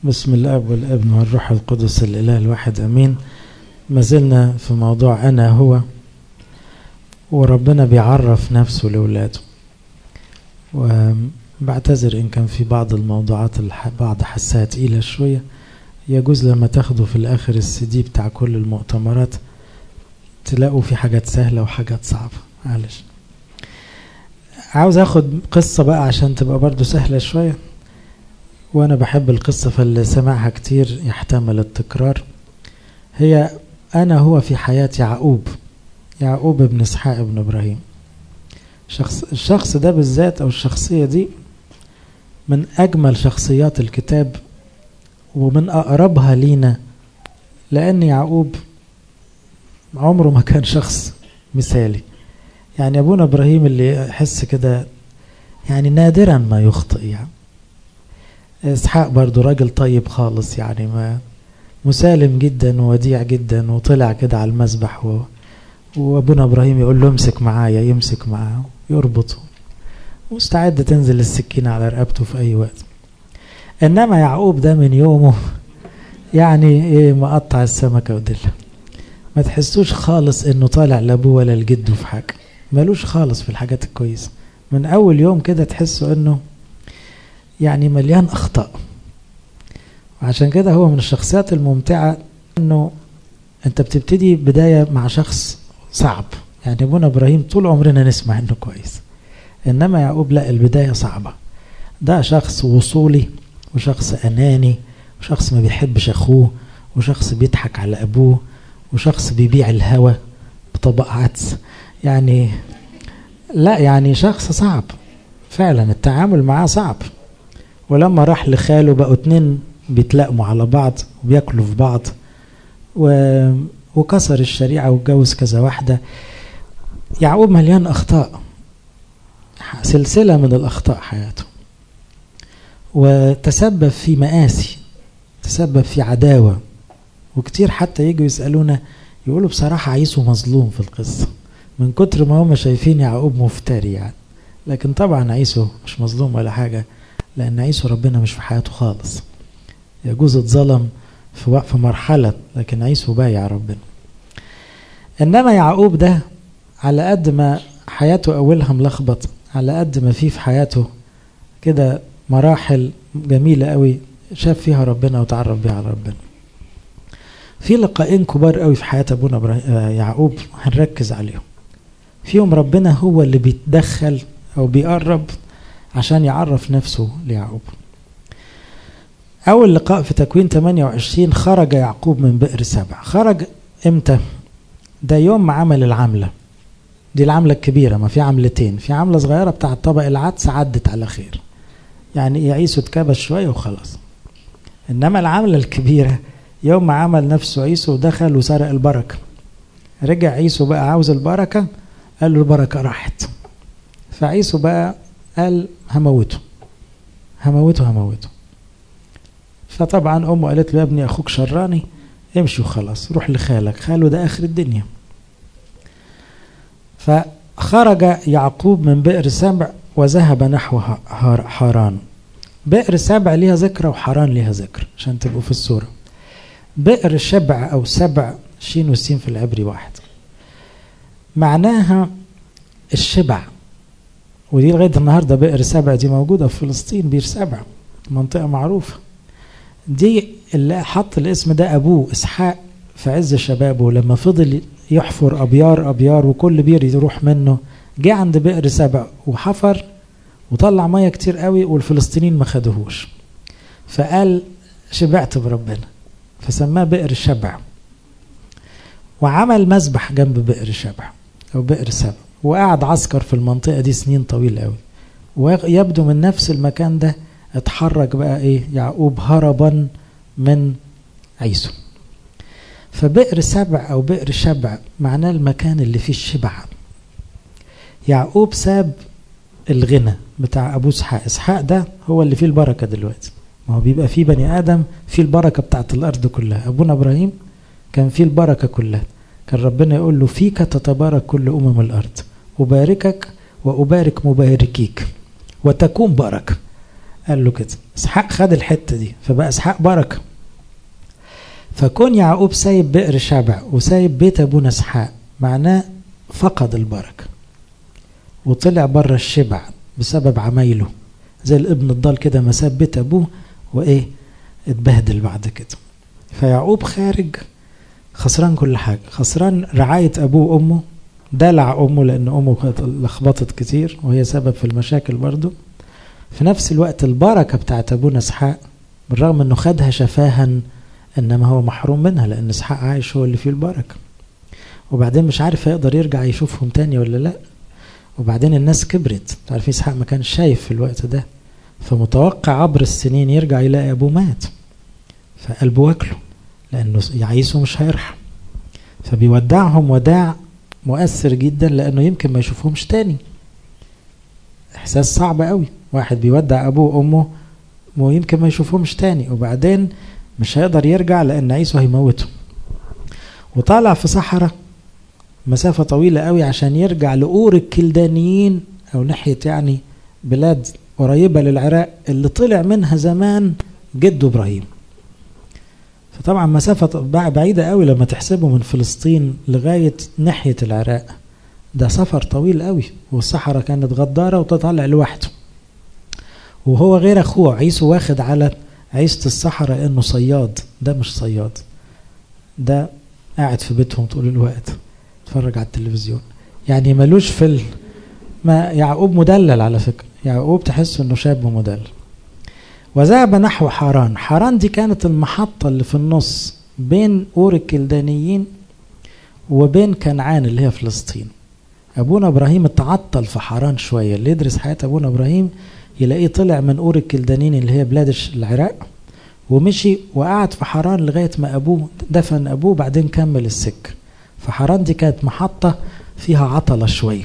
بسم الاب والابن والروح القدس الاله الواحد امين ما زلنا في موضوع انا هو وربنا بيعرف نفسه لاولاده وبعتذر ان كان في بعض الموضوعات الح... بعض حسها تقيله شويه يجوز لما تاخدوا في الاخر السي دي بتاع كل المؤتمرات تلاقوا في حاجات سهله وحاجات صعبه معلش عاوز اخد قصه بقى عشان تبقى برضو سهله شويه وانا بحب القصه فاللي سمعها كتير يحتمل التكرار هي انا هو في حياه يعقوب يعقوب ابن اسحاق ابن ابراهيم شخص الشخص ده بالذات او الشخصيه دي من اجمل شخصيات الكتاب ومن اقربها لينا لان يعقوب عمره ما كان شخص مثالي يعني ابونا ابراهيم اللي يحس كده يعني نادرا ما يخطئ يعني اسحاق برضو راجل طيب خالص يعني ما مسالم جدا ووديع جدا وطلع كده على المسبح و... وابونا ابراهيم يقول له امسك معايا يمسك معاه يربطه مستعد تنزل السكينة على رقبته في اي وقت انما يعقوب ده من يومه يعني ايه مقطع السمكة وديلها ما تحسوش خالص انه طالع لابوه ولا لجده في حاجة ملوش خالص في الحاجات الكويسة من اول يوم كده تحسوا انه يعني مليان اخطاء وعشان كده هو من الشخصيات الممتعة انه انت بتبتدي بداية مع شخص صعب يعني ابونا ابراهيم طول عمرنا نسمع انه كويس انما يعقوب لا البداية صعبة ده شخص وصولي وشخص اناني وشخص ما بيحبش اخوه وشخص بيضحك على ابوه وشخص بيبيع الهوى بطبق عدس يعني لا يعني شخص صعب فعلا التعامل معاه صعب ولما راح لخاله بقوا اتنين بيتلائموا على بعض وبياكلوا في بعض و... وكسر الشريعة واتجوز كذا واحدة يعقوب مليان أخطاء سلسلة من الأخطاء حياته وتسبب في مآسي تسبب في عداوة وكتير حتى يجوا يسألونا يقولوا بصراحة عيسو مظلوم في القصة من كتر ما هم شايفين يعقوب مفتري يعني لكن طبعا عيسو مش مظلوم ولا حاجة لأن عيسو ربنا مش في حياته خالص يجوز اتظلم في في مرحلة لكن عيسو بايع ربنا إنما يعقوب ده على قد ما حياته أولها ملخبط على قد ما فيه في حياته كده مراحل جميلة قوي شاف فيها ربنا وتعرف بيها على ربنا في لقاءين كبار قوي في حياة أبونا يعقوب هنركز عليهم فيهم ربنا هو اللي بيتدخل أو بيقرب عشان يعرف نفسه ليعقوب أول لقاء في تكوين 28 خرج يعقوب من بئر سبع خرج إمتى؟ ده يوم ما عمل العملة دي العملة الكبيرة ما في عملتين في عملة صغيرة بتاعت طبق العدس عدت على خير يعني يعيسو اتكبس شوية وخلاص إنما العملة الكبيرة يوم ما عمل نفسه عيسو ودخل وسرق البركة رجع عيسو بقى عاوز البركة قال له البركة راحت فعيسو بقى قال هموته هموته هموته فطبعا امه قالت له يا ابني اخوك شراني امشي وخلاص روح لخالك خاله ده اخر الدنيا فخرج يعقوب من بئر سبع وذهب نحو حران بئر سبع ليها ذكرى وحران ليها ذكر عشان تبقوا في الصورة بئر شبع أو سبع شين والسين في العبري واحد معناها الشبع ودي لغاية النهاردة بئر سبع دي موجودة في فلسطين بئر سبع منطقة معروفة دي اللي حط الاسم ده أبوه إسحاق في عز شبابه لما فضل يحفر أبيار أبيار وكل بير يروح منه جه عند بئر سبع وحفر وطلع مية كتير قوي والفلسطينيين ما خدوهوش فقال شبعت بربنا فسماه بئر شبع وعمل مسبح جنب بئر شبع أو بئر سبع وقعد عسكر في المنطقة دي سنين طويل قوي ويبدو من نفس المكان ده اتحرك بقى ايه يعقوب هربا من عيسو فبئر سبع او بئر شبع معناه المكان اللي فيه الشبع يعقوب ساب الغنى بتاع ابو اسحاق اسحاق ده هو اللي فيه البركه دلوقتي ما هو بيبقى فيه بني ادم فيه البركه بتاعت الارض كلها ابونا ابراهيم كان فيه البركه كلها كان ربنا يقول له فيك تتبارك كل امم الارض أباركك وأبارك مباركيك وتكون بركة قال له كده اسحاق خد الحتة دي فبقى اسحاق بركة فكون يعقوب سايب بئر شبع وسايب بيت ابونا اسحاق معناه فقد البركة وطلع بره الشبع بسبب عمايله زي الابن الضال كده ما ساب بيت ابوه وايه اتبهدل بعد كده فيعقوب خارج خسران كل حاجة خسران رعاية أبوه وأمه دلع أمه لأن أمه كانت لخبطت كتير وهي سبب في المشاكل برضه في نفس الوقت البركة بتاعت أبونا إسحاق بالرغم أنه خدها شفاها إنما هو محروم منها لأن إسحاق عايش هو اللي فيه البركة وبعدين مش عارف هيقدر يرجع يشوفهم تاني ولا لأ وبعدين الناس كبرت تعرفين إسحاق ما كانش شايف في الوقت ده فمتوقع عبر السنين يرجع يلاقي أبوه مات فقلبه واكله لأنه يعيسه مش هيرحم فبيودعهم وداع مؤثر جدا لأنه يمكن ما يشوفهمش تاني إحساس صعب قوي واحد بيودع أبوه وأمه ويمكن ما يشوفهمش تاني وبعدين مش هيقدر يرجع لأن عيسو هيموته وطالع في صحراء مسافة طويلة قوي عشان يرجع لأور الكلدانيين أو ناحية يعني بلاد قريبة للعراق اللي طلع منها زمان جده إبراهيم فطبعا مسافة بعيدة قوي لما تحسبه من فلسطين لغاية ناحية العراق ده سفر طويل قوي والصحراء كانت غدارة وتطلع لوحده وهو غير أخوه عيسو واخد على عيسة الصحراء إنه صياد ده مش صياد ده قاعد في بيتهم طول الوقت اتفرج على التلفزيون يعني ملوش في ما يعقوب مدلل على فكرة يعقوب تحس انه شاب مدلل وذهب نحو حران حران دي كانت المحطة اللي في النص بين أور الكلدانيين وبين كنعان اللي هي فلسطين أبونا إبراهيم اتعطل في حران شوية اللي يدرس حياة أبونا إبراهيم يلاقيه طلع من أور الكلدانيين اللي هي بلاد العراق ومشي وقعد في حران لغاية ما أبوه دفن أبوه بعدين كمل السكة فحران دي كانت محطة فيها عطلة شوية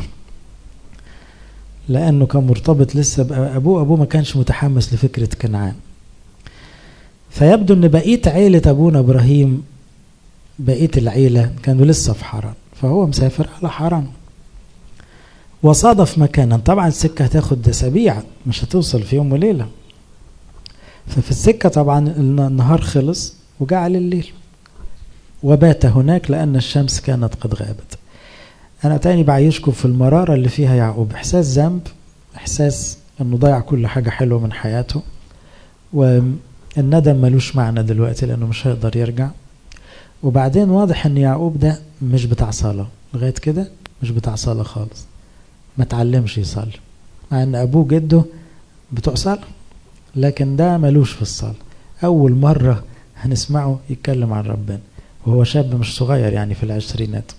لأنه كان مرتبط لسه بأبوه أبوه ما كانش متحمس لفكرة كنعان فيبدو أن بقية عيلة أبونا إبراهيم بقية العيلة كانوا لسه في حران فهو مسافر على حران وصادف مكانا طبعا السكة هتاخد أسابيع مش هتوصل في يوم وليلة ففي السكة طبعا النهار خلص وجعل الليل وبات هناك لأن الشمس كانت قد غابت أنا تاني بعيشكم في المرارة اللي فيها يعقوب إحساس ذنب إحساس إنه ضيع كل حاجة حلوة من حياته والندم ملوش معنى دلوقتي لأنه مش هيقدر يرجع وبعدين واضح إن يعقوب ده مش بتاع صلاة لغاية كده مش بتاع صلاة خالص ما تعلمش يصلي مع إن أبوه جده بتوع صلاة لكن ده ملوش في الصلاة أول مرة هنسمعه يتكلم عن ربنا وهو شاب مش صغير يعني في العشرينات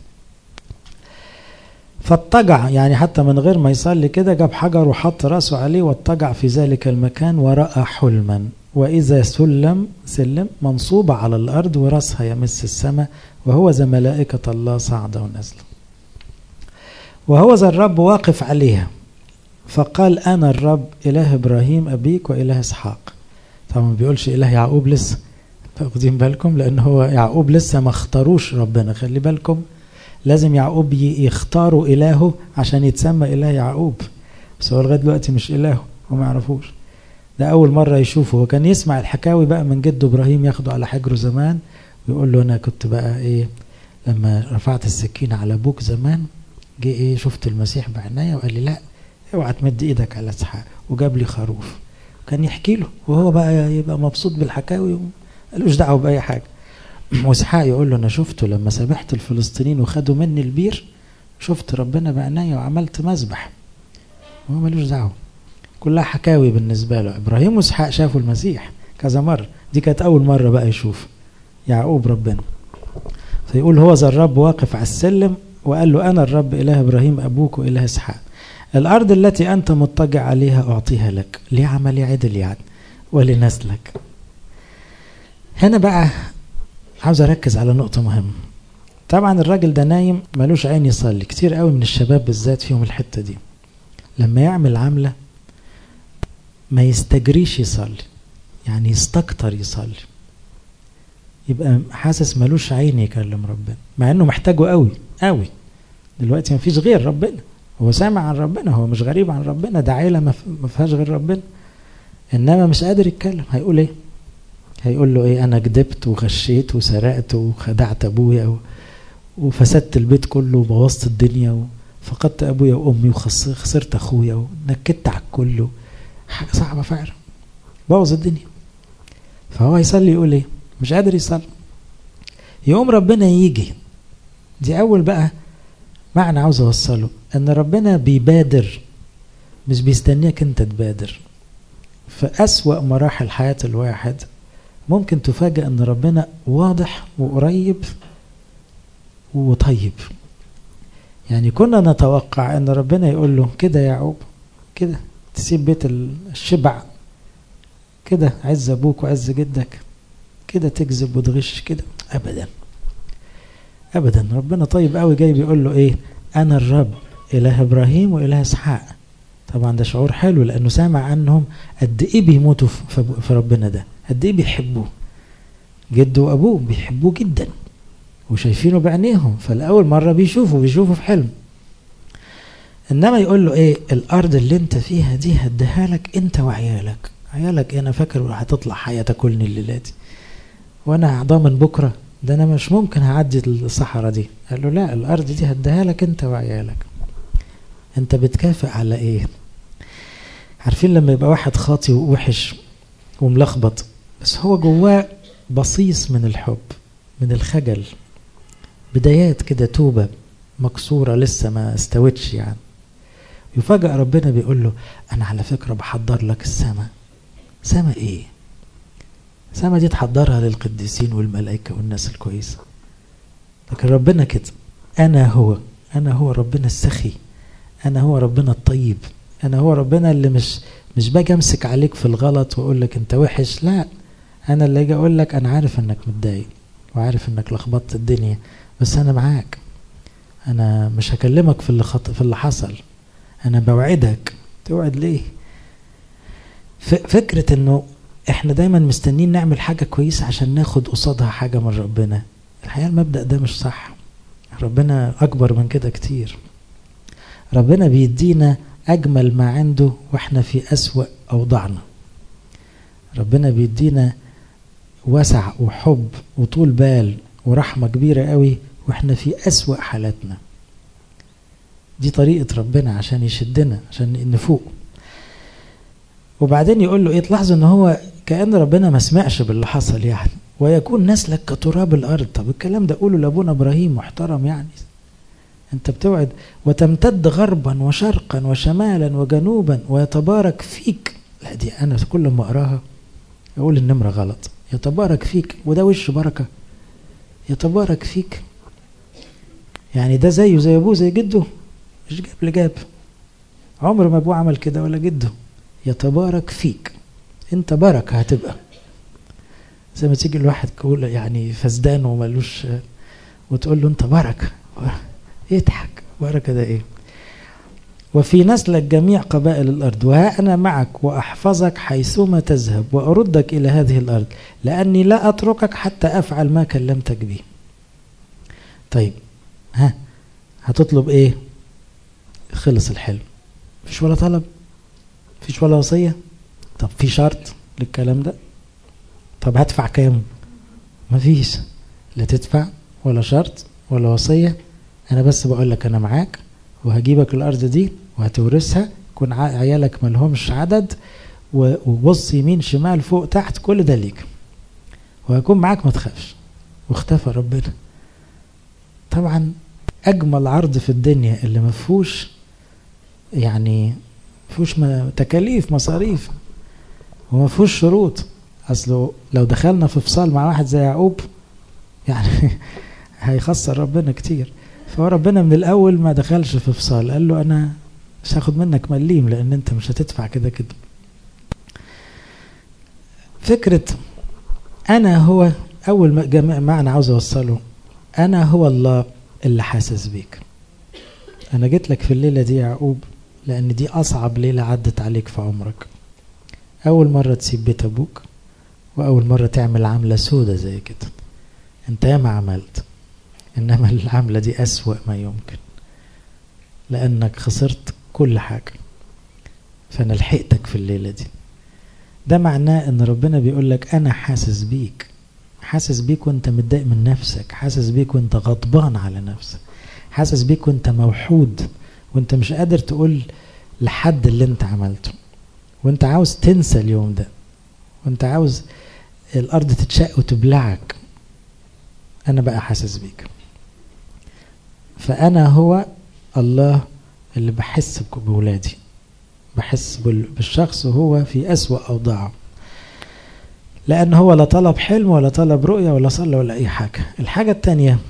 فاضطجع يعني حتى من غير ما يصلي كده جاب حجر وحط راسه عليه واضطجع في ذلك المكان ورأى حلما وإذا سلم سلم منصوبة على الأرض ورأسها يمس السماء وهو ذا ملائكة الله صعدة ونزلة وهو ذا الرب واقف عليها فقال أنا الرب إله إبراهيم أبيك وإله إسحاق طبعا ما بيقولش إله يعقوب لسه واخدين بالكم لأن هو يعقوب لسه ما اختاروش ربنا خلي بالكم لازم يعقوب يختاروا إلهه عشان يتسمى إله يعقوب بس هو لغاية دلوقتي مش إلهه وما يعرفوش ده أول مرة يشوفه هو كان يسمع الحكاوي بقى من جده إبراهيم ياخده على حجره زمان ويقول له أنا كنت بقى إيه لما رفعت السكينة على أبوك زمان جه إيه شفت المسيح بعناية وقال لي لا اوعى تمد إيدك على إسحاق وجاب لي خروف كان يحكي له وهو بقى يبقى مبسوط بالحكاوي ملوش دعوة بأي حاجة واسحاق يقول له انا شفته لما سبحت الفلسطينيين وخدوا مني البير شفت ربنا بعناية وعملت مذبح هو ملوش دعوه كلها حكاوي بالنسبه له ابراهيم واسحاق شافوا المسيح كذا مره دي كانت اول مره بقى يشوف يعقوب ربنا فيقول هو ذا الرب واقف على السلم وقال له انا الرب اله ابراهيم ابوك واله اسحاق الارض التي انت مضطجع عليها اعطيها لك لعمل عدل يعني ولنسلك هنا بقى عاوز اركز على نقطة مهمة طبعا الراجل ده نايم ملوش عين يصلي كتير قوي من الشباب بالذات فيهم الحتة دي لما يعمل عملة ما يستجريش يصلي يعني يستكتر يصلي يبقى حاسس ملوش عين يكلم ربنا مع انه محتاجه قوي قوي دلوقتي ما فيش غير ربنا هو سامع عن ربنا هو مش غريب عن ربنا ده عيلة ما فيهاش غير ربنا انما مش قادر يتكلم هيقول ايه هيقول له ايه انا كدبت وغشيت وسرقت وخدعت ابويا و... وفسدت البيت كله وبوظت الدنيا وفقدت ابويا وامي وخسرت اخويا ونكدت على الكل حاجه صعبه فعلا بوظ الدنيا فهو يصلي يقول ايه مش قادر يصلي يقوم ربنا يجي دي اول بقى معنى عاوز اوصله ان ربنا بيبادر مش بيستنيك انت تبادر في اسوا مراحل حياه الواحد ممكن تفاجأ ان ربنا واضح وقريب وطيب يعني كنا نتوقع ان ربنا يقول له كده يا يعقوب كده تسيب بيت الشبع كده عز ابوك وعز جدك كده تكذب وتغش كده ابدا ابدا ربنا طيب قوي جاي بيقول له ايه انا الرب اله ابراهيم واله اسحاق طبعا ده شعور حلو لانه سامع عنهم قد ايه بيموتوا في ربنا ده قد ايه بيحبوه جده وابوه بيحبوه جدا وشايفينه بعينيهم فالاول مره بيشوفوا بيشوفوا في حلم انما يقول له ايه الارض اللي انت فيها دي هديها لك انت وعيالك عيالك انا فاكر هتطلع حياه تاكلني الليله دي وانا ضامن بكره ده انا مش ممكن هعدي الصحراء دي قال له لا الارض دي هديها لك انت وعيالك انت بتكافئ على ايه عارفين لما يبقى واحد خاطي ووحش وملخبط بس هو جواه بصيص من الحب من الخجل بدايات كده توبة مكسورة لسه ما استوتش يعني يفاجأ ربنا بيقول له أنا على فكرة بحضر لك السماء سماء إيه؟ السماء دي تحضرها للقديسين والملائكة والناس الكويسة لكن ربنا كده أنا هو أنا هو ربنا السخي أنا هو ربنا الطيب أنا هو ربنا اللي مش مش باجي أمسك عليك في الغلط وأقول لك أنت وحش لا أنا اللي أجي أقول لك أنا عارف إنك متضايق وعارف إنك لخبطت الدنيا بس أنا معاك أنا مش هكلمك في اللي خط... في اللي حصل أنا بوعدك توعد ليه؟ ف... فكرة إنه إحنا دايما مستنيين نعمل حاجة كويسة عشان ناخد قصادها حاجة من ربنا الحقيقة المبدأ ده مش صح ربنا أكبر من كده كتير ربنا بيدينا أجمل ما عنده وإحنا في أسوأ أوضاعنا ربنا بيدينا وسع وحب وطول بال ورحمة كبيرة قوي وإحنا في أسوأ حالاتنا دي طريقة ربنا عشان يشدنا عشان نفوق وبعدين يقول له ايه تلاحظوا ان هو كأن ربنا ما سمعش باللي حصل يعني ويكون نسلك كتراب الارض طب الكلام ده قوله لابونا ابراهيم محترم يعني انت بتوعد وتمتد غربا وشرقا وشمالا وجنوبا ويتبارك فيك لا دي انا كل ما اقراها اقول النمره غلط يتبارك فيك وده وش بركه يتبارك فيك يعني ده زيه زي ابوه زي جده مش جاب لجاب عمر ما ابوه عمل كده ولا جده يتبارك فيك انت بركه هتبقى زي ما تيجي الواحد يقول يعني فسدان ومالوش وتقول له انت بركه يضحك بركه ده ايه وفي نسلك جميع قبائل الارض وها انا معك واحفظك حيثما تذهب واردك الى هذه الارض لاني لا اتركك حتى افعل ما كلمتك به طيب ها هتطلب ايه خلص الحلم مفيش ولا طلب مفيش ولا وصيه طب في شرط للكلام ده طب هدفع كام مفيش لا تدفع ولا شرط ولا وصيه انا بس بقول لك انا معاك وهجيبك الارض دي وهتورثها يكون عيالك ملهمش عدد وبص يمين شمال فوق تحت كل ده ليك وهكون معاك ما تخافش واختفى ربنا طبعا اجمل عرض في الدنيا اللي ما فيهوش يعني فيهوش تكاليف مصاريف وما فيهوش شروط اصله لو دخلنا في فصال مع واحد زي يعقوب يعني هيخسر ربنا كتير فهو ربنا من الاول ما دخلش في فصال قال له انا مش هاخد منك مليم لان انت مش هتدفع كده كده فكرة انا هو اول معنى عاوز اوصله انا هو الله اللي حاسس بيك انا جيت لك في الليلة دي يا يعقوب لان دي اصعب ليلة عدت عليك في عمرك اول مرة تسيب بيت ابوك واول مرة تعمل عملة سودة زي كده انت ياما عملت انما العملة دي اسوأ ما يمكن لانك خسرت كل حاجة فانا لحقتك في الليلة دي ده معناه ان ربنا بيقول لك انا حاسس بيك حاسس بيك وانت متضايق من نفسك حاسس بيك وانت غضبان على نفسك حاسس بيك وانت موحود وانت مش قادر تقول لحد اللي انت عملته وانت عاوز تنسى اليوم ده وانت عاوز الارض تتشق وتبلعك انا بقى حاسس بيك فانا هو الله اللي بحس بولادي بحس بالشخص وهو في أسوأ أوضاعه لأن هو لا طلب حلم ولا طلب رؤية ولا صلى ولا أي حاجة الحاجة التانية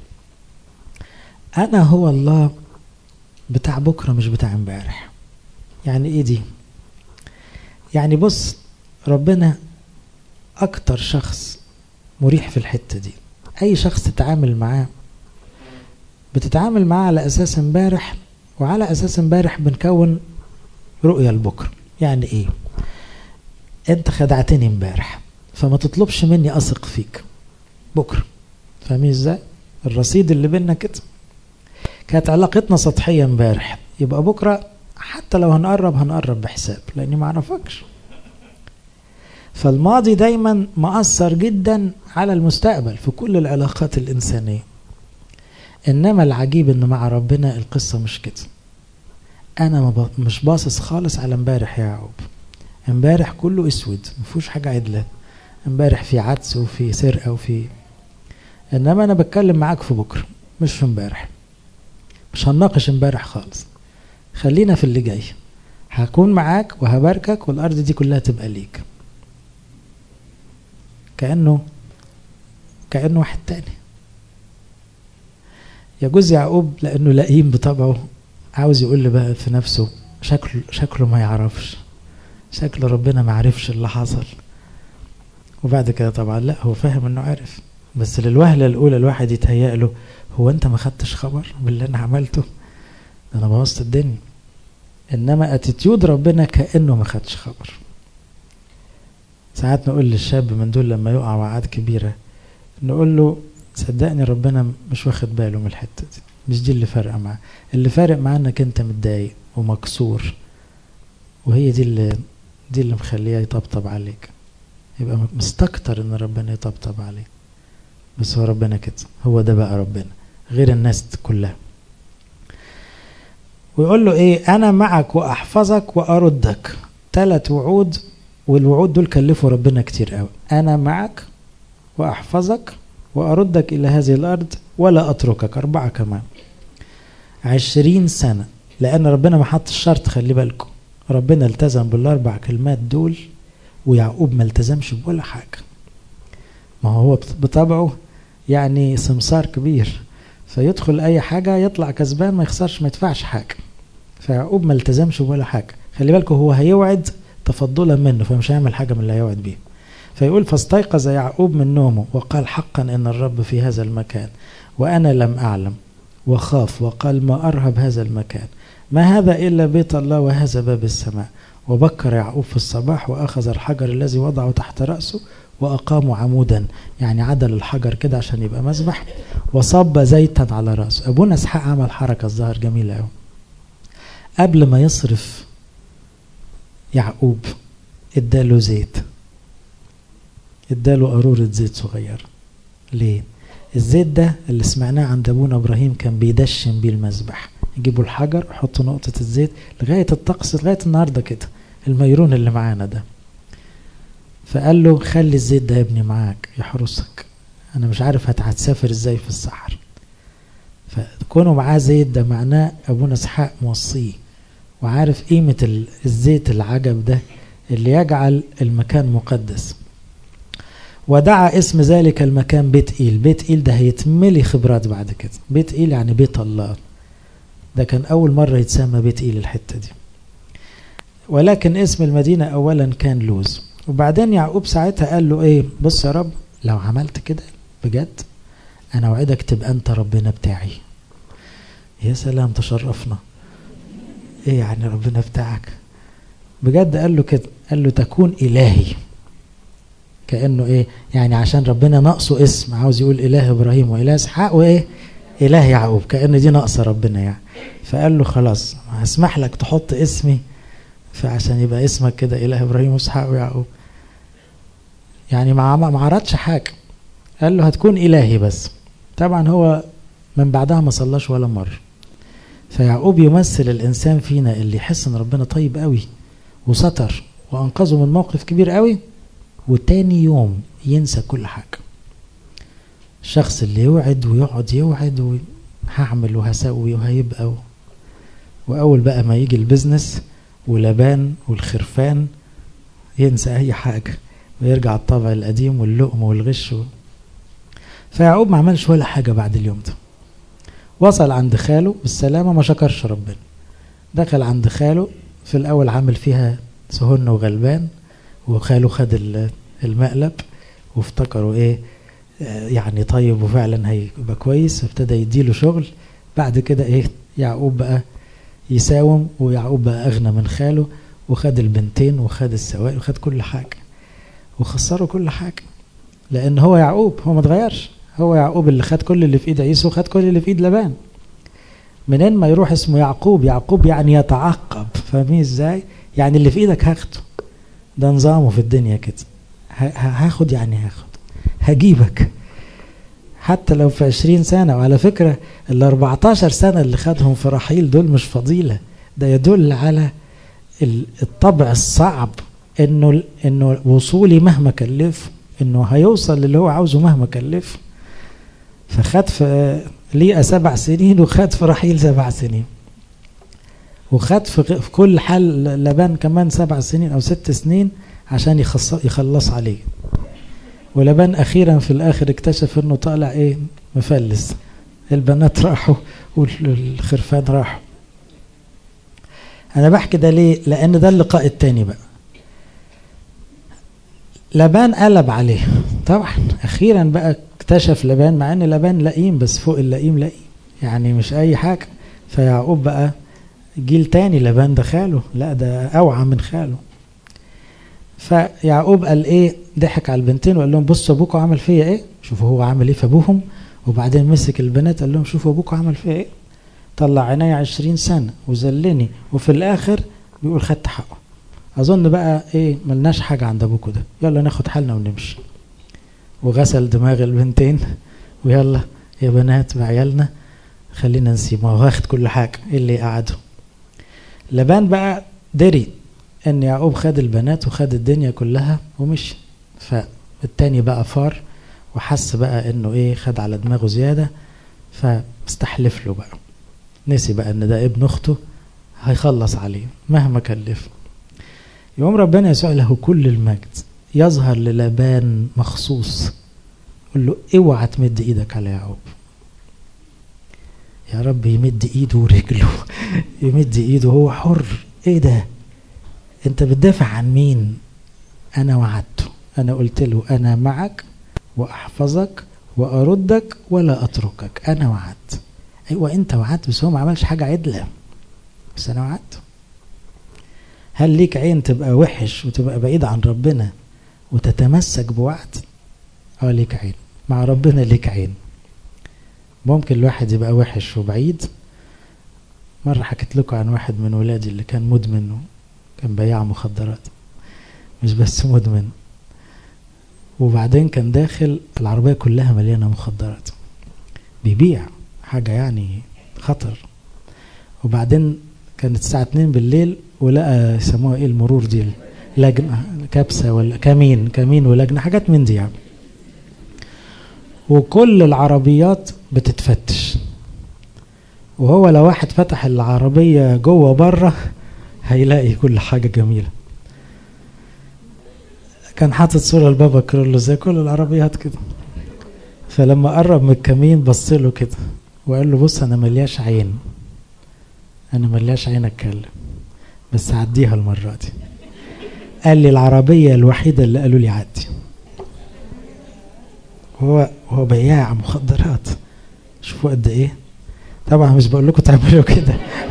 أنا هو الله بتاع بكرة مش بتاع امبارح يعني إيه دي يعني بص ربنا أكتر شخص مريح في الحتة دي أي شخص تتعامل معاه بتتعامل معاه على أساس امبارح وعلى أساس امبارح بنكون رؤية لبكرة يعني ايه انت خدعتني امبارح فما تطلبش مني اثق فيك بكرة فاهمين ازاي الرصيد اللي بينا كده كانت علاقتنا سطحية امبارح يبقى بكرة حتى لو هنقرب هنقرب بحساب لاني ما اعرفكش فالماضي دايما مأثر جدا على المستقبل في كل العلاقات الإنسانية إنما العجيب إن مع ربنا القصة مش كده انا مش باصص خالص على امبارح يا يعقوب امبارح كله اسود مفيهوش حاجه عدله امبارح في عدس وفي سرقه وفي انما انا بتكلم معاك في بكره مش في امبارح مش هنناقش امبارح خالص خلينا في اللي جاي هكون معاك وهباركك والارض دي كلها تبقى ليك كانه كانه واحد تاني يجوز يعقوب لانه لئيم بطبعه عاوز يقول لي بقى في نفسه شكله شكله ما يعرفش شكل ربنا ما عرفش اللي حصل وبعد كده طبعا لا هو فاهم انه عارف بس للوهلة الأولى الواحد يتهيأ له هو أنت ما خدتش خبر باللي أنا عملته ده أنا بوظت الدنيا إنما اتيتيود ربنا كأنه ما خدش خبر ساعات نقول للشاب من دول لما يقع وعاد كبيرة نقول له صدقني ربنا مش واخد باله من الحتة دي مش دي اللي فارقة معاه اللي فارق معاه انك انت متضايق ومكسور وهي دي اللي دي اللي مخليه يطبطب عليك يبقى مستكتر ان ربنا يطبطب عليك بس هو ربنا كده هو ده بقى ربنا غير الناس كلها ويقول له ايه انا معك واحفظك واردك ثلاث وعود والوعود دول كلفوا ربنا كتير قوي انا معك واحفظك واردك الى هذه الارض ولا اتركك اربعه كمان عشرين سنه لان ربنا ما حط الشرط خلي بالكم ربنا التزم بالاربع كلمات دول ويعقوب ما التزمش بولا حاجه ما هو بطبعه يعني سمسار كبير فيدخل اي حاجه يطلع كسبان ما يخسرش ما يدفعش حاجه فيعقوب ما التزمش ولا حاجه خلي بالكم هو هيوعد تفضلا منه فمش هيعمل حاجه من اللي هيوعد بيه فيقول فاستيقظ يعقوب من نومه وقال حقا ان الرب في هذا المكان وانا لم اعلم وخاف وقال ما ارهب هذا المكان ما هذا الا بيت الله وهذا باب السماء وبكر يعقوب في الصباح واخذ الحجر الذي وضعه تحت راسه واقاموا عمودا يعني عدل الحجر كده عشان يبقى مسبح وصب زيتا على راسه ابونا اسحاق عمل حركه الظاهر جميله قوي قبل ما يصرف يعقوب اداله زيت اداله قارورة زيت صغير ليه الزيت ده اللي سمعناه عند ابونا ابراهيم كان بيدشن بيه المذبح يجيبوا الحجر يحطوا نقطة الزيت لغاية الطقس لغاية النهاردة كده الميرون اللي معانا ده فقال له خلي الزيت ده يا ابني معاك يحرسك انا مش عارف هتسافر ازاي في الصحراء فكونه معاه زيت ده معناه ابونا اسحاق موصيه وعارف قيمة الزيت العجب ده اللي يجعل المكان مقدس ودعا اسم ذلك المكان بيت إيل بيت إيل ده هيتملي خبرات بعد كده بيت إيل يعني بيت الله ده كان أول مرة يتسمى بيت إيل الحتة دي ولكن اسم المدينة أولا كان لوز وبعدين يعقوب ساعتها قال له إيه بص يا رب لو عملت كده بجد أنا أوعدك تبقى أنت ربنا بتاعي يا سلام تشرفنا إيه يعني ربنا بتاعك بجد قال له كده قال له تكون إلهي كانه ايه يعني عشان ربنا ناقصه اسم عاوز يقول اله ابراهيم واله اسحاق وايه اله يعقوب كان دي ناقصه ربنا يعني فقال له خلاص هسمح لك تحط اسمي فعشان يبقى اسمك كده اله ابراهيم واسحاق ويعقوب يعني ما ما عرضش حاجه قال له هتكون الهي بس طبعا هو من بعدها ما صلاش ولا مره فيعقوب يمثل الانسان فينا اللي يحس ان ربنا طيب قوي وستر وانقذه من موقف كبير قوي وتاني يوم ينسى كل حاجه الشخص اللي يوعد ويقعد يوعد وهعمل وهسوي وهيبقى و... واول بقى ما يجي البزنس ولبان والخرفان ينسى اي حاجه ويرجع الطبع القديم واللقم والغش و... فيعقوب ما عملش ولا حاجه بعد اليوم ده وصل عند خاله بالسلامه ما شكرش ربنا دخل عند خاله في الاول عامل فيها سهن وغلبان وخاله خد المقلب وافتكروا ايه يعني طيب وفعلا هيبقى كويس ابتدى يديله شغل بعد كده ايه يعقوب بقى يساوم ويعقوب بقى اغنى من خاله وخد البنتين وخد السواق وخد كل حاجه وخسروا كل حاجه لان هو يعقوب هو ما اتغيرش هو يعقوب اللي خد كل اللي في ايد عيسو خد كل اللي في ايد لبان منين ما يروح اسمه يعقوب يعقوب يعني يتعقب فاهمين ازاي يعني اللي في ايدك هاخده ده نظامه في الدنيا كده هاخد يعني هاخد هجيبك حتى لو في عشرين سنة وعلى فكرة ال 14 سنة اللي خدهم في رحيل دول مش فضيلة ده يدل على الطبع الصعب انه انه وصولي مهما كلفه انه هيوصل للي هو عاوزه مهما كلفه فخد في ليئة سبع سنين وخد في رحيل سبع سنين وخد في كل حال لبان كمان سبع سنين او ست سنين عشان يخلص عليه ولبان اخيرا في الاخر اكتشف انه طالع ايه مفلس البنات راحوا والخرفان راحوا انا بحكي ده ليه لان ده اللقاء التاني بقى لبان قلب عليه طبعا اخيرا بقى اكتشف لبان مع ان لبان لئيم بس فوق اللئيم لئيم يعني مش اي حاجه فيعقوب بقى جيل تاني لبان ده خاله لا ده اوعى من خاله فيعقوب قال ايه ضحك على البنتين وقال لهم بصوا ابوكم عمل فيا ايه شوفوا هو عمل ايه في ابوهم وبعدين مسك البنات قال لهم شوفوا ابوكم عمل فيا ايه طلع عيني عشرين سنة وذلني وفي الاخر بيقول خدت حقه اظن بقى ايه ملناش حاجة عند ابوكم ده يلا ناخد حالنا ونمشي وغسل دماغ البنتين ويلا يا بنات بعيالنا خلينا نسيب ما هو واخد كل حاجة ايه اللي قعده لبان بقى دري ان يعقوب خد البنات وخد الدنيا كلها ومشي فالتاني بقى فار وحس بقى انه ايه خد على دماغه زياده فاستحلف له بقى نسي بقى ان ده ابن اخته هيخلص عليه مهما كلفه يوم ربنا يسوع له كل المجد يظهر للبان مخصوص يقول له اوعى تمد ايدك على يعقوب يا رب يمد ايده ورجله يمد ايده هو حر ايه ده انت بتدافع عن مين انا وعدته انا قلت له انا معك واحفظك واردك ولا اتركك انا وعدت ايوه انت وعدت بس هو ما عملش حاجه عدله بس انا وعدته هل ليك عين تبقى وحش وتبقى بعيد عن ربنا وتتمسك بوعد اه ليك عين مع ربنا ليك عين ممكن الواحد يبقى وحش وبعيد مرة حكيت لكم عن واحد من ولادي اللي كان مدمن كان بياع مخدرات مش بس مدمن وبعدين كان داخل العربية كلها مليانة مخدرات بيبيع حاجة يعني خطر وبعدين كانت الساعة 2 بالليل ولقى يسموها ايه المرور دي لجنة كبسة ولا كمين كمين ولجنة حاجات من دي يعني وكل العربيات بتتفتش وهو لو واحد فتح العربية جوه بره هيلاقي كل حاجة جميلة كان حاطط صورة لبابا كرولو زي كل العربيات كده فلما قرب من الكمين بص له كده وقال له بص انا ملياش عين انا ملياش عين اتكلم بس هعديها المرة دي قال لي العربية الوحيدة اللي قالوا لي عدي هو هو بياع مخدرات شوفوا قد ايه طبعا مش بقول لكم تعملوا كده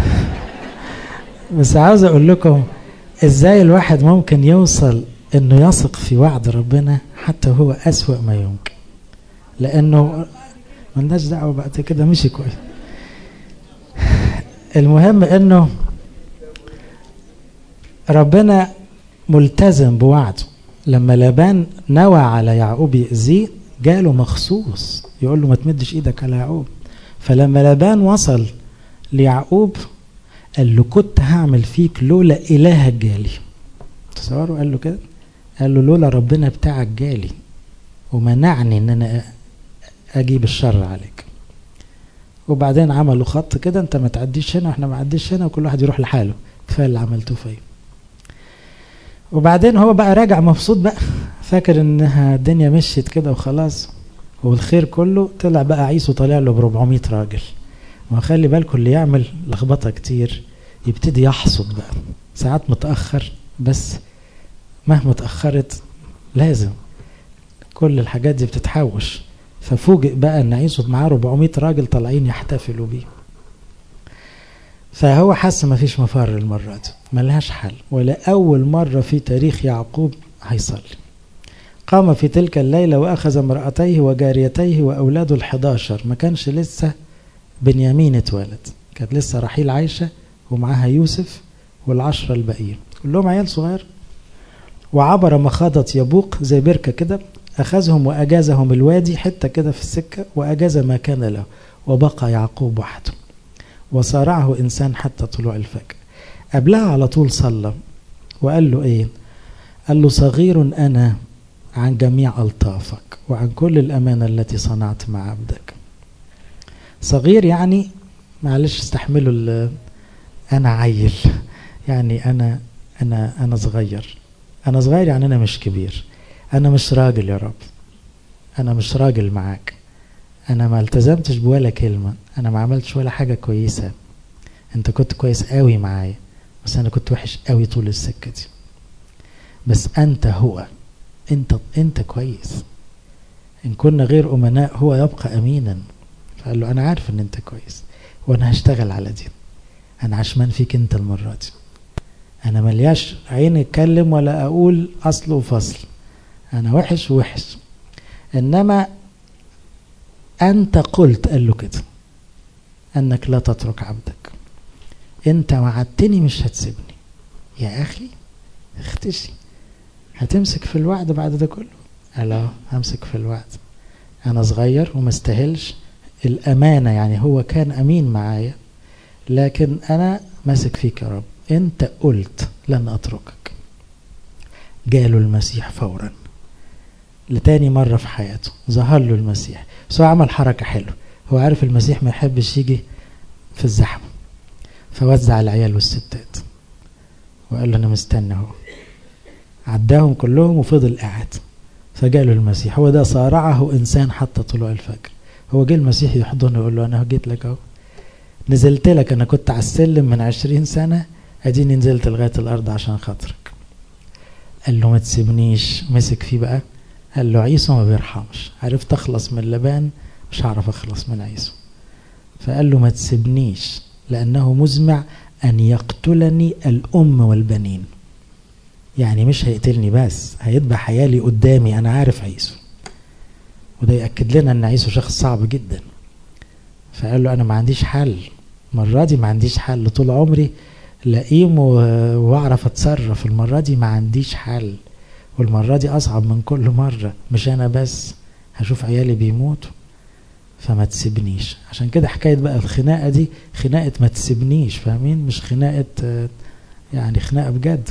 بس عاوز اقول لكم ازاي الواحد ممكن يوصل انه يثق في وعد ربنا حتى هو اسوأ ما يمكن لانه ملناش دعوه بعد كده مشي كويس المهم انه ربنا ملتزم بوعده لما لابان نوى على يعقوب يأذيه جاله مخصوص يقول له ما تمدش ايدك على يعقوب فلما لابان وصل ليعقوب قال له كنت هعمل فيك لولا إلهك جالي تصوروا قال له كده قال له لولا ربنا بتاعك جالي ومنعني ان انا اجيب الشر عليك وبعدين عملوا خط كده انت ما تعديش هنا واحنا ما عديش هنا وكل واحد يروح لحاله كفايه اللي عملته فيا وبعدين هو بقى راجع مبسوط بقى فاكر انها الدنيا مشيت كده وخلاص والخير كله طلع بقى عيسو طالع له ب 400 راجل ما خلي بالكم اللي يعمل لخبطه كتير يبتدي يحصد بقى ساعات متاخر بس مهما اتاخرت لازم كل الحاجات دي بتتحوش ففوجئ بقى ان عيسو معاه 400 راجل طالعين يحتفلوا بيه فهو حس ما فيش مفر المرة دي ملهاش حل ولا أول مرة في تاريخ يعقوب هيصلي قام في تلك الليلة وأخذ امرأتيه وجاريتيه وأولاده الحداشر ما كانش لسه بنيامين اتولد كانت لسه رحيل عايشة ومعاها يوسف والعشرة الباقيين كلهم عيال صغير وعبر مخاضة يبوق زي بركة كده أخذهم وأجازهم الوادي حتة كده في السكة وأجاز ما كان له وبقى يعقوب وحده وصارعه إنسان حتى طلوع الفجر قبلها على طول صلى وقال له إيه قال له صغير أنا عن جميع ألطافك وعن كل الأمانة التي صنعت مع عبدك صغير يعني معلش استحملوا أنا عيل يعني أنا أنا أنا صغير أنا صغير يعني أنا مش كبير أنا مش راجل يا رب أنا مش راجل معاك أنا ما التزمتش بولا كلمة أنا ما عملتش ولا حاجة كويسة أنت كنت كويس قوي معايا بس أنا كنت وحش قوي طول السكة دي بس أنت هو أنت أنت كويس إن كنا غير أمناء هو يبقى أمينا فقال له أنا عارف إن أنت كويس وأنا هشتغل على دي أنا عشمان فيك أنت المرة دي أنا ملياش عين اتكلم ولا أقول أصل وفصل أنا وحش ووحش إنما أنت قلت قال له كده أنك لا تترك عبدك أنت وعدتني مش هتسيبني يا أخي اختشي هتمسك في الوعد بعد ده كله قال اه همسك في الوعد أنا صغير وما استاهلش الأمانة يعني هو كان أمين معايا لكن أنا ماسك فيك يا رب أنت قلت لن أتركك جاله المسيح فورا لتاني مرة في حياته ظهر له المسيح بس هو عمل حركة حلوة هو عارف المسيح ما يحبش يجي في الزحمة فوزع العيال والستات وقال له أنا مستني اهو عداهم كلهم وفضل قاعد فجاله المسيح هو ده صارعه إنسان حتى طلوع الفجر هو جه المسيح يحضنه يقول له أنا جيت لك أهو نزلت لك أنا كنت على السلم من عشرين سنة أديني نزلت لغاية الأرض عشان خاطرك قال له ما تسيبنيش مسك فيه بقى قال له عيسو ما بيرحمش عرفت اخلص من لبان مش هعرف اخلص من عيسو فقال له ما تسيبنيش لانه مزمع ان يقتلني الام والبنين يعني مش هيقتلني بس هيذبح عيالي قدامي انا عارف عيسو وده ياكد لنا ان عيسو شخص صعب جدا فقال له انا ما عنديش حل المره دي ما عنديش حل طول عمري لئيم واعرف اتصرف المره دي ما عنديش حل والمرة دي أصعب من كل مرة مش أنا بس هشوف عيالي بيموتوا فما تسيبنيش عشان كده حكاية بقى الخناقة دي خناقة ما تسيبنيش فاهمين مش خناقة يعني خناقة بجد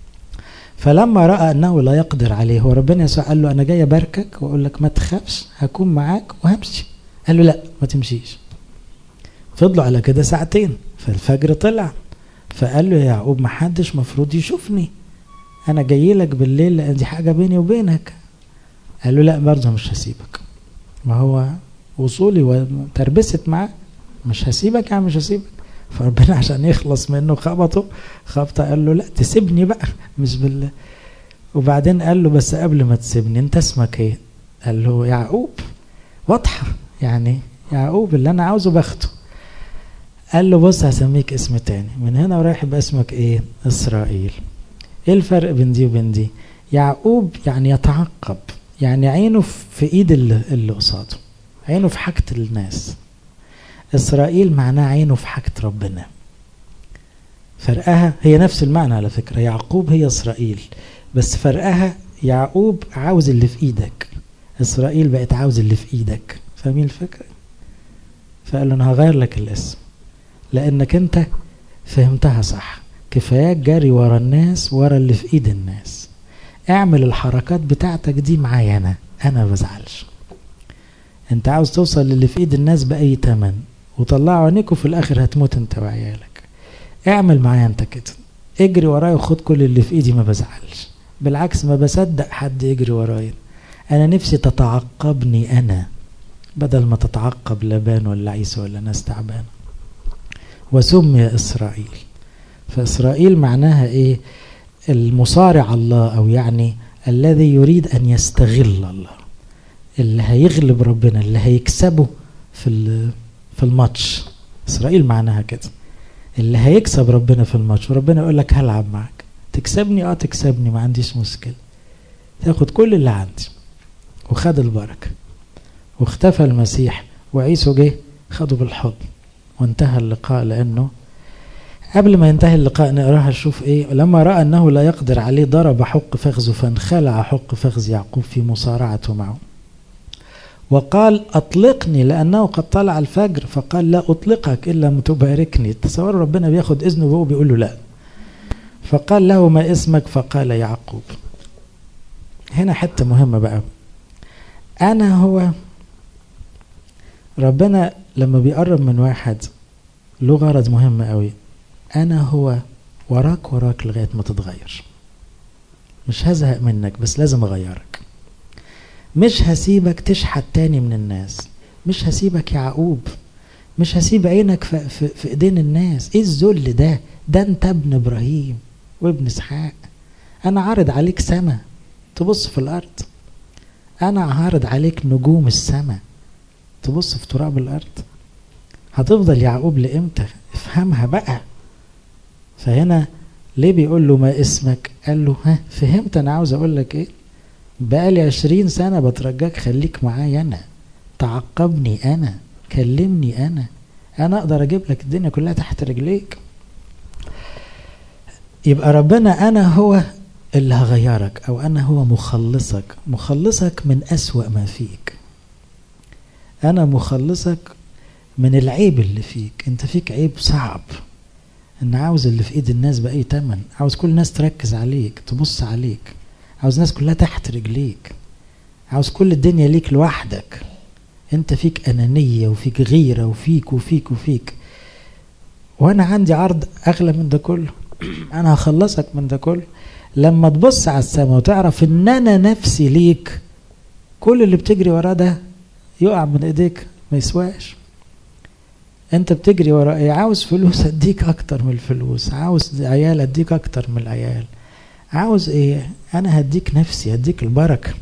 فلما رأى أنه لا يقدر عليه هو ربنا يسوع قال له أنا جاي أباركك وأقول لك ما تخافش هكون معاك وهمشي قال له لا ما تمشيش فضلوا على كده ساعتين فالفجر طلع فقال له يا يعقوب ما حدش مفروض يشوفني انا جاي لك بالليل لان دي حاجه بيني وبينك قال له لا برضه مش هسيبك ما هو وصولي وتربست معاه مش هسيبك يعني مش هسيبك فربنا عشان يخلص منه خبطه خبطه قال له لا تسيبني بقى مش بالله وبعدين قال له بس قبل ما تسيبني انت اسمك ايه قال له يعقوب واضحه يعني يعقوب اللي انا عاوزه باخده قال له بص هسميك اسم تاني من هنا ورايح يبقى اسمك ايه اسرائيل ايه الفرق بين دي وبين دي يعقوب يعني يتعقب يعني عينه في ايد اللي, اللي قصاده عينه في حاجة الناس اسرائيل معناه عينه في حاجة ربنا فرقها هي نفس المعنى على فكرة يعقوب هي إسرائيل بس فرقها يعقوب عاوز اللي في إيدك إسرائيل بقت عاوز اللي في إيدك فاهمين الفكرة فقال له أنا هغير لك الاسم لأنك أنت فهمتها صح كفاياك جري ورا الناس ورا اللي في إيد الناس اعمل الحركات بتاعتك دي معايا أنا أنا ما بزعلش أنت عاوز توصل للي في إيد الناس بأي تمن وطلعوا عينيك وفي الآخر هتموت أنت وعيالك اعمل معايا أنت كده اجري ورايا وخد كل اللي في إيدي ما بزعلش بالعكس ما بصدق حد يجري ورايا أنا نفسي تتعقبني أنا بدل ما تتعقب لبان ولا عيسى ولا ناس تعبانة وسمي إسرائيل فإسرائيل معناها إيه المصارع الله أو يعني الذي يريد أن يستغل الله اللي هيغلب ربنا اللي هيكسبه في في الماتش إسرائيل معناها كده اللي هيكسب ربنا في الماتش وربنا يقول لك هلعب معاك تكسبني اه تكسبني ما عنديش مشكلة تاخد كل اللي عندي وخد البركة واختفى المسيح وعيسو جه خده بالحضن وانتهى اللقاء لأنه قبل ما ينتهي اللقاء نقراها نشوف ايه لما رأى أنه لا يقدر عليه ضرب حق فخذه فانخلع حق فخذ يعقوب في مصارعته معه وقال أطلقني لأنه قد طلع الفجر فقال لا أطلقك إلا تباركني تصور ربنا بياخد إذنه وهو بيقول له لا فقال له ما اسمك فقال يعقوب هنا حتة مهمة بقى أنا هو ربنا لما بيقرب من واحد له غرض مهم قوي أنا هو وراك وراك لغاية ما تتغير مش هزهق منك بس لازم أغيرك مش هسيبك تشحت تاني من الناس مش هسيبك يعقوب مش هسيب عينك في, في, في ايدين الناس ايه الذل ده ده انت ابن ابراهيم وابن اسحاق انا عارض عليك سما تبص في الارض انا عارض عليك نجوم السما تبص في تراب الارض هتفضل يعقوب لامتى افهمها بقى فهنا ليه بيقول له ما اسمك قال له ها فهمت انا عاوز اقول لك ايه بقالي عشرين سنة بترجاك خليك معايا أنا تعقبني أنا كلمني أنا أنا أقدر أجيب لك الدنيا كلها تحت رجليك يبقى ربنا أنا هو اللي هغيرك أو أنا هو مخلصك مخلصك من أسوأ ما فيك أنا مخلصك من العيب اللي فيك أنت فيك عيب صعب أن عاوز اللي في إيد الناس بأي تمن عاوز كل الناس تركز عليك تبص عليك عاوز الناس كلها تحت رجليك عاوز كل الدنيا ليك لوحدك انت فيك انانية وفيك غيرة وفيك وفيك وفيك وانا عندي عرض اغلى من ده كله انا هخلصك من ده كله لما تبص على السماء وتعرف ان انا نفسي ليك كل اللي بتجري وراه ده يقع من ايديك ما يسواش انت بتجري ورا ايه عاوز فلوس اديك اكتر من الفلوس عاوز عيال اديك اكتر من العيال عاوز ايه انا هديك نفسي هديك البركة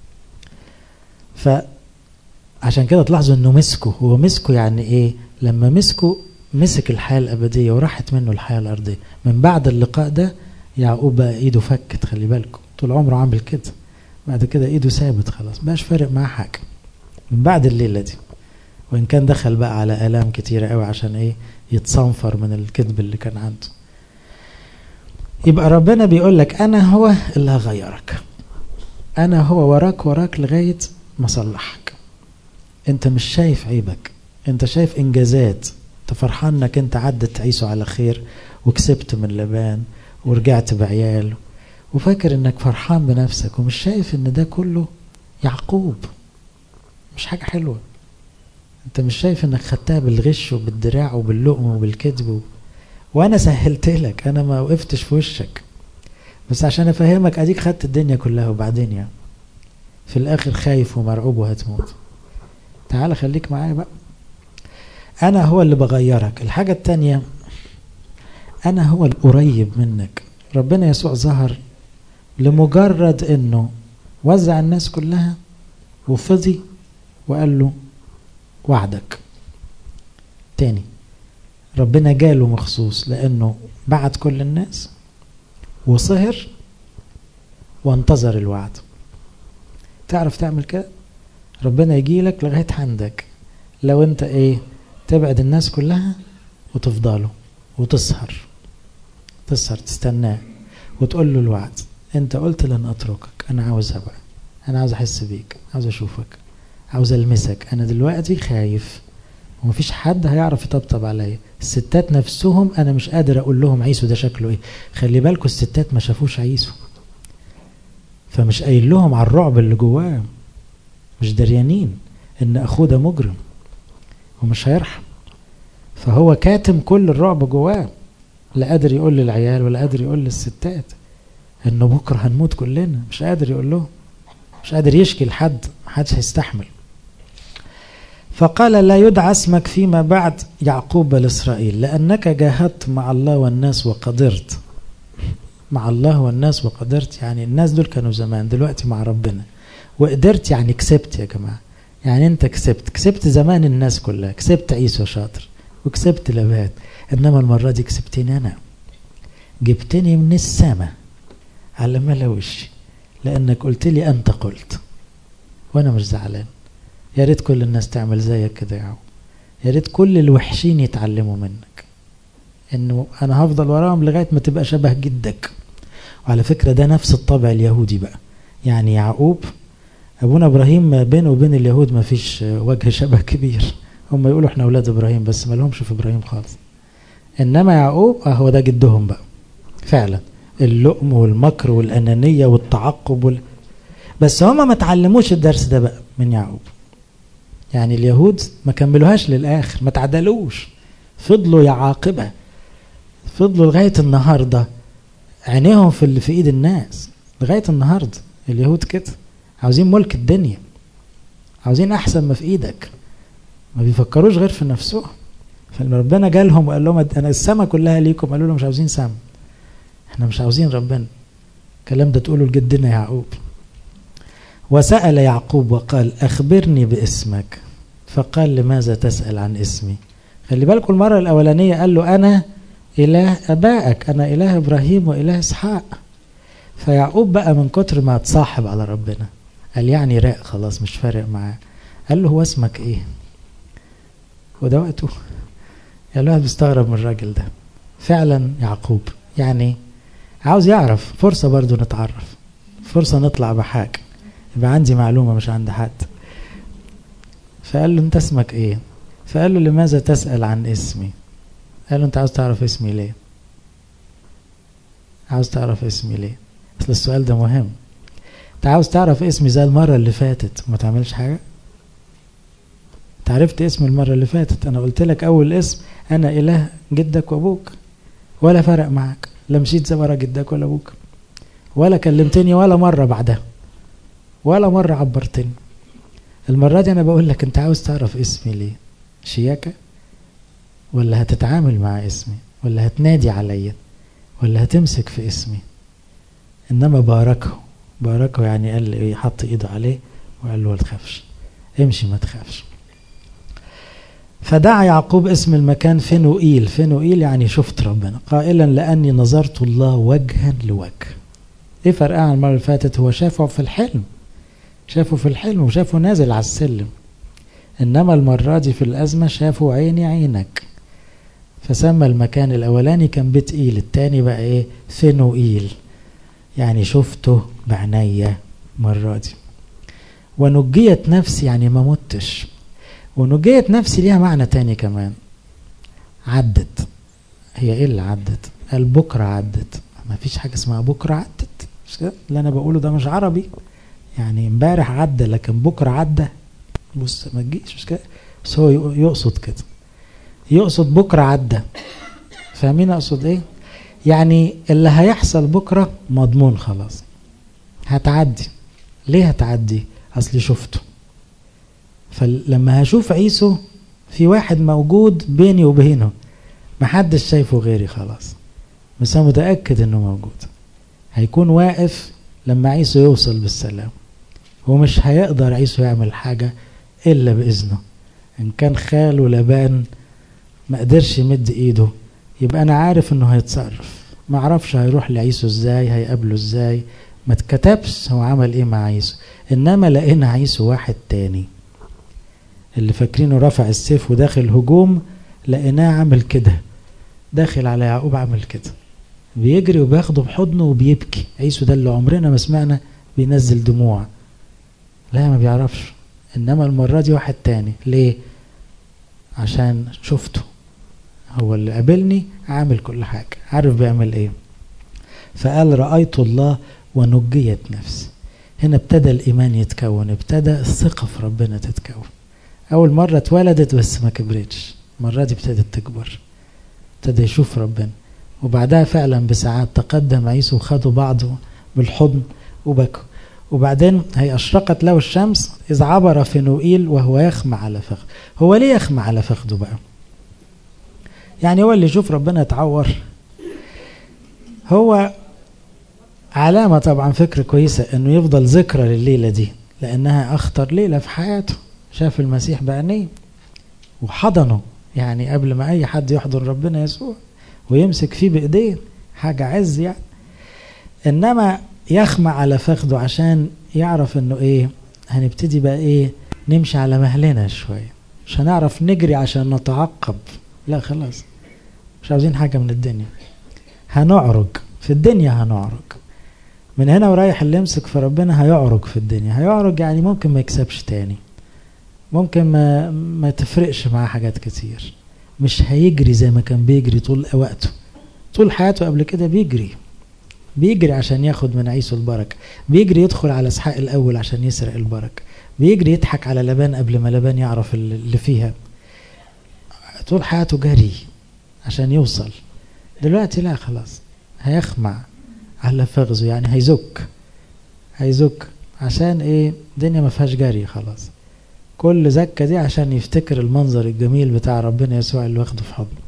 فعشان كده تلاحظوا انه مسكه هو مسكه يعني ايه لما مسكه مسك الحياة الأبدية وراحت منه الحياة الأرضية من بعد اللقاء ده يعقوب بقى ايده فكت خلي بالكم طول عمره عامل كده بعد كده ايده ثابت خلاص بقاش فارق معاه حاجة من بعد الليلة دي وإن كان دخل بقى على آلام كتيرة قوي عشان ايه يتصنفر من الكذب اللي كان عنده يبقى ربنا بيقول لك انا هو اللي هغيرك انا هو وراك وراك لغايه ما اصلحك انت مش شايف عيبك انت شايف انجازات انت فرحان انك انت عدت عيسو على خير وكسبت من لبان ورجعت بعيال وفاكر انك فرحان بنفسك ومش شايف ان ده كله يعقوب مش حاجه حلوه انت مش شايف انك خدتها بالغش وبالدراع وباللقم وبالكذب وانا سهلت لك انا ما وقفتش في وشك بس عشان افهمك اديك خدت الدنيا كلها وبعدين يعني في الاخر خايف ومرعوب وهتموت تعال خليك معايا بقى انا هو اللي بغيرك الحاجة التانية انا هو القريب منك ربنا يسوع ظهر لمجرد انه وزع الناس كلها وفضي وقال له وعدك تاني ربنا جاله مخصوص لانه بعت كل الناس وسهر وانتظر الوعد تعرف تعمل كده ربنا يجي لك لغايه عندك لو انت ايه تبعد الناس كلها وتفضله وتسهر تسهر تستناه وتقول له الوعد انت قلت لن اتركك انا عاوز ابقى انا عاوز احس بيك عاوز اشوفك عاوز المسك انا دلوقتي خايف ومفيش حد هيعرف يطبطب عليا الستات نفسهم انا مش قادر اقول لهم عيسو ده شكله ايه خلي بالكم الستات ما شافوش عيسو فمش قايل لهم على الرعب اللي جواه مش دريانين ان اخوه ده مجرم ومش هيرحم فهو كاتم كل الرعب جواه لا قادر يقول للعيال ولا قادر يقول للستات انه بكره هنموت كلنا مش قادر يقول لهم مش قادر يشكي لحد محدش هيستحمل فقال لا يدعى اسمك فيما بعد يعقوب بل اسرائيل لانك جاهدت مع الله والناس وقدرت مع الله والناس وقدرت يعني الناس دول كانوا زمان دلوقتي مع ربنا وقدرت يعني كسبت يا جماعه يعني انت كسبت كسبت زمان الناس كلها كسبت عيسو شاطر وكسبت لبات انما المره دي كسبتني انا جبتني من السماء على ملا وشي لانك قلت لي انت قلت وانا مش زعلان يا ريت كل الناس تعمل زيك كده يا عم يا ريت كل الوحشين يتعلموا منك انه انا هفضل وراهم لغايه ما تبقى شبه جدك وعلى فكره ده نفس الطبع اليهودي بقى يعني يعقوب ابونا ابراهيم ما بينه وبين اليهود ما فيش وجه شبه كبير هم يقولوا احنا اولاد ابراهيم بس ما لهمش في ابراهيم خالص انما يعقوب اهو ده جدهم بقى فعلا اللؤم والمكر والانانيه والتعقب وال... بس هما ما تعلموش الدرس ده بقى من يعقوب يعني اليهود ما كملوهاش للاخر ما تعدلوش فضلوا يعاقبها فضلوا لغايه النهارده عينيهم في اللي في ايد الناس لغايه النهارده اليهود كده عاوزين ملك الدنيا عاوزين احسن ما في ايدك ما بيفكروش غير في نفسهم فلما ربنا جالهم وقال لهم انا السما كلها ليكم قالوا له مش عاوزين سما احنا مش عاوزين ربنا الكلام ده تقوله لجدنا يعقوب وسأل يعقوب وقال أخبرني باسمك فقال لماذا تسأل عن اسمي خلي بالكم المرة الأولانية قال له أنا إله أبائك أنا إله إبراهيم وإله إسحاق فيعقوب بقى من كتر ما اتصاحب على ربنا قال يعني راق خلاص مش فارق معاه قال له هو اسمك ايه وده وقته يعني الواحد بيستغرب من الراجل ده فعلا يعقوب يعني عاوز يعرف فرصة برضو نتعرف فرصة نطلع بحاجة يبقى عندي معلومة مش عند حد فقال له انت اسمك ايه فقال له لماذا تسأل عن اسمي قال له انت عاوز تعرف اسمي ليه عاوز تعرف اسمي ليه اصل السؤال ده مهم انت عاوز تعرف اسمي زي المرة اللي فاتت وما تعملش حاجة انت عرفت اسمي المرة اللي فاتت انا قلت لك اول اسم انا اله جدك وابوك ولا فرق معك لا مشيت زي ورا جدك ولا ابوك ولا كلمتني ولا مرة بعدها ولا مرة عبرتني المرة دي أنا بقول لك أنت عاوز تعرف اسمي ليه شياكة ولا هتتعامل مع اسمي ولا هتنادي عليا ولا هتمسك في اسمي إنما باركه باركه يعني قال إيه حط إيده عليه وقال له ما تخافش امشي ما تخافش فدعا يعقوب اسم المكان فنوئيل فنوئيل يعني شفت ربنا قائلا لأني نظرت الله وجها لوجه ايه فرقها عن المرة اللي فاتت هو شافه في الحلم شافه في الحلم وشافه نازل على السلم انما المرة دي في الازمة شافه عيني عينك فسمى المكان الاولاني كان بيت ايل التاني بقى ايه فنوئيل يعني شفته بعناية مرة دي ونجيت نفسي يعني ما متش ونجيت نفسي ليها معنى تاني كمان عدت هي ايه اللي عدت قال بكرة عدت ما فيش حاجة اسمها بكرة عدت مش كده اللي انا بقوله ده مش عربي يعني امبارح عدى لكن بكرة عدى بص ما تجيش مش كده بس هو يقصد كده يقصد بكرة عدى فاهمين اقصد ايه يعني اللي هيحصل بكرة مضمون خلاص هتعدي ليه هتعدي اصلي شفته فلما هشوف عيسو في واحد موجود بيني وبينه محدش شايفه غيري خلاص بس انا متاكد انه موجود هيكون واقف لما عيسو يوصل بالسلام ومش هيقدر عيسو يعمل حاجه الا باذنه ان كان خاله لبان ما قدرش يمد ايده يبقى انا عارف انه هيتصرف ما اعرفش هيروح لعيسو ازاي هيقابله ازاي ما اتكتبش هو عمل ايه مع عيسو انما لقينا عيسو واحد تاني اللي فاكرينه رفع السيف وداخل هجوم لقيناه عامل كده داخل على يعقوب عامل كده بيجري وبياخده بحضنه وبيبكي عيسو ده اللي عمرنا ما سمعنا بينزل دموع لا ما بيعرفش انما المرة دي واحد تاني ليه عشان شفته هو اللي قابلني عامل كل حاجة عارف بيعمل ايه فقال رأيت الله ونجيت نفسي هنا ابتدى الإيمان يتكون ابتدى الثقة في ربنا تتكون أول مرة اتولدت بس ما كبرتش المرة دي ابتدت تكبر ابتدى يشوف ربنا وبعدها فعلا بساعات تقدم عيسو وخدوا بعضه بالحضن وبكوا وبعدين هي أشرقت له الشمس إذ عبر فنوئيل وهو يخمع على فخذ هو ليه يخمع على فخذه بقى يعني هو اللي يشوف ربنا يتعور هو علامة طبعا فكرة كويسة انه يفضل ذكرى لليلة دي لانها اخطر ليلة في حياته شاف المسيح بعينيه وحضنه يعني قبل ما اي حد يحضن ربنا يسوع ويمسك فيه بايديه حاجة عز يعني انما يخمع على فخده عشان يعرف انه ايه هنبتدي بقى ايه نمشي على مهلنا شوية مش هنعرف نجري عشان نتعقب لا خلاص مش عاوزين حاجة من الدنيا هنعرج في الدنيا هنعرج من هنا ورايح اللي يمسك في ربنا هيعرج في الدنيا هيعرج يعني ممكن ما يكسبش تاني ممكن ما ما تفرقش معاه حاجات كتير مش هيجري زي ما كان بيجري طول وقته طول حياته قبل كده بيجري بيجري عشان ياخد من عيسو البركة بيجري يدخل على اسحاق الاول عشان يسرق البركة بيجري يضحك على لبان قبل ما لبان يعرف اللي فيها طول حياته جري عشان يوصل دلوقتي لا خلاص هيخمع على فخذه يعني هيزك هيزك عشان ايه الدنيا ما فيهاش جري خلاص كل زكة دي عشان يفتكر المنظر الجميل بتاع ربنا يسوع اللي واخده في حضنه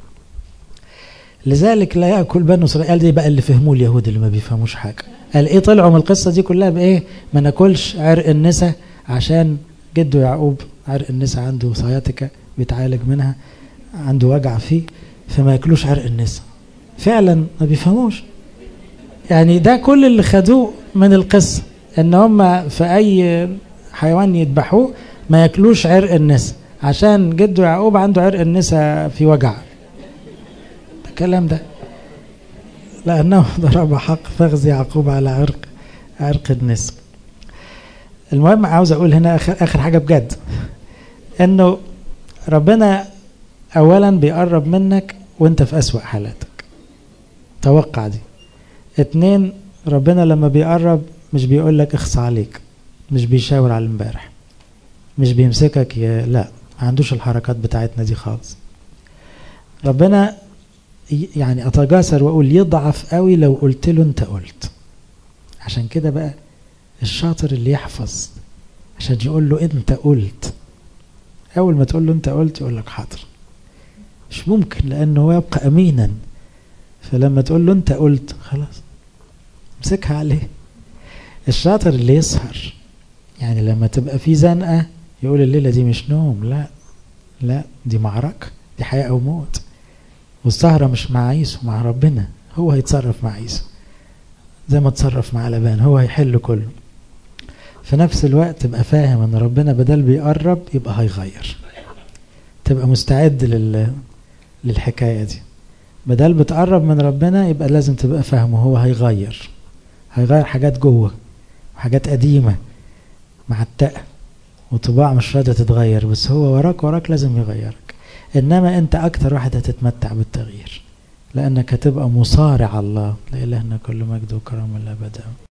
لذلك لا ياكل بنو اسرائيل قال دي بقى اللي فهموه اليهود اللي ما بيفهموش حاجه قال ايه طلعوا من القصه دي كلها بايه ما ناكلش عرق النسا عشان جده يعقوب عرق النسا عنده سياتيكا بيتعالج منها عنده وجع فيه فما ياكلوش عرق النسا فعلا ما بيفهموش يعني ده كل اللي خدوه من القصه ان هم في اي حيوان يذبحوه ما ياكلوش عرق النسا عشان جده يعقوب عنده عرق النسا في وجع الكلام ده لأنه ضرب حق فخذ يعقوب على عرق عرق النسب المهم عاوز أقول هنا آخر, آخر حاجة بجد إنه ربنا أولا بيقرب منك وأنت في أسوأ حالاتك توقع دي اتنين ربنا لما بيقرب مش بيقول لك اخص عليك مش بيشاور على امبارح مش بيمسكك يا لا ما عندوش الحركات بتاعتنا دي خالص ربنا يعني اتجاسر واقول يضعف قوي لو قلت له انت قلت عشان كده بقى الشاطر اللي يحفظ عشان يقول له انت قلت اول ما تقول له انت قلت يقول لك حاضر مش ممكن لانه هو يبقى امينا فلما تقول له انت قلت خلاص امسكها عليه الشاطر اللي يسهر يعني لما تبقى في زنقه يقول الليله دي مش نوم لا لا دي معركه دي حياه او موت والسهرة مش مع عيسو مع ربنا هو هيتصرف مع عيسو زي ما تصرف مع لبان هو هيحل كله في نفس الوقت تبقى فاهم ان ربنا بدل بيقرب يبقى هيغير تبقى مستعد لل... للحكاية دي بدل بتقرب من ربنا يبقى لازم تبقى فاهمه هو هيغير هيغير حاجات جوه وحاجات قديمة معتقة وطباع مش راضية تتغير بس هو وراك وراك لازم يغيرك انما انت اكتر واحد هتتمتع بالتغيير لانك هتبقى مصارع الله لإلهنا كل مجد وكرم الابد